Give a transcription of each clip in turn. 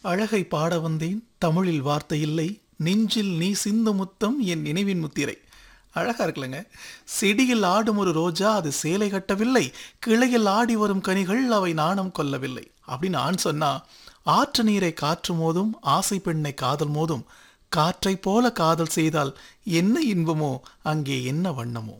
அழகை பாட வந்தேன் தமிழில் வார்த்தை இல்லை நெஞ்சில் நீ சிந்து முத்தம் என் நினைவின் முத்திரை அழகா இருக்குல்லங்க செடியில் ஆடும் ஒரு ரோஜா அது சேலை கட்டவில்லை கிளையில் ஆடி வரும் கனிகள் அவை நாணம் கொள்ளவில்லை அப்படின்னு ஆண் சொன்னா ஆற்று நீரை காற்று மோதும் ஆசை பெண்ணை காதல் மோதும் காற்றைப் போல காதல் செய்தால் என்ன இன்பமோ அங்கே என்ன வண்ணமோ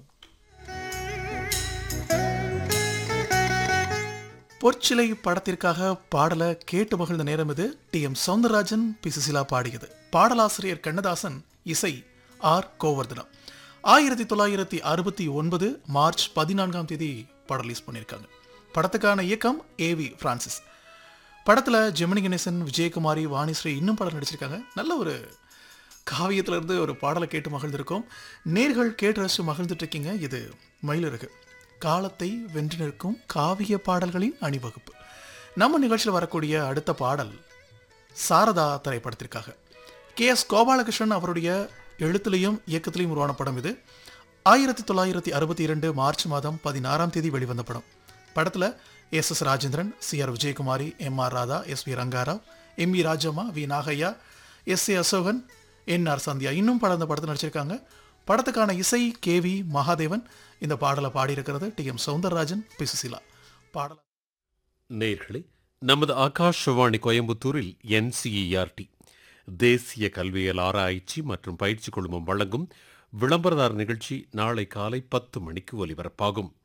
பொற்சிலை படத்திற்காக பாடலை கேட்டு மகிழ்ந்த நேரம் இது T M Soundararajan P Susheela பாடியது பாடலாசிரியர் கண்ணதாசன் இசை ஆர் கோவர்தனம் ஆயிரத்தி தொள்ளாயிரத்தி அறுபத்தி ஒன்பது மார்ச் பதினான்காம் தேதி படம் ரிலீஸ் பண்ணியிருக்காங்க படத்துக்கான இயக்கம் ஏவி பிரான்சிஸ் படத்தில் ஜெமினி கணேசன் விஜயகுமாரி வாணிஸ்ரீ இன்னும் படம் நடிச்சிருக்காங்க நல்ல ஒரு காவியத்துல இருந்து ஒரு பாடலை கேட்டு மகிழ்ந்திருக்கோம் நேர்கள் கேட்டு ரசித்து மகிழ்ந்துட்டு இருக்கீங்க இது மயிலிறகு காலத்தை வென்று நிற்கும் காவிய பாடல்களின் அணிவகுப்பு நம்ம நிகழ்ச்சியில் வரக்கூடிய அடுத்த பாடல் சாரதா திரைப்படத்திற்காக கே எஸ் கோபாலகிருஷ்ணன் அவருடைய எழுத்துலையும் இயக்கத்திலையும் உருவான படம் இது ஆயிரத்தி தொள்ளாயிரத்தி அறுபத்தி இரண்டு மார்ச் மாதம் பதினாறாம் தேதி வெளிவந்த படம் படத்தில் S S Rajendran C R Vijayakumari M R Radha S V Rangarao M V Rajamma V Nagaiah S A Asokan N R Sandhya இன்னும் படம் இந்த படத்தில் நடிச்சிருக்காங்க படத்துக்கான இசை கே வி மகாதேவன் இந்த பாடலை பாடியிருக்கிறது T M Soundararajan P Susheela பாடல் நேர்களே நமது ஆகாஷவாணி கோயம்புத்தூரில் என்சிஇஆர்டி தேசிய கல்வியல் ஆராய்ச்சி மற்றும் பயிற்சி குழுமம் வழங்கும் விளம்பரதார் நிகழ்ச்சி நாளை காலை பத்து மணிக்கு ஒலிபரப்பாகும்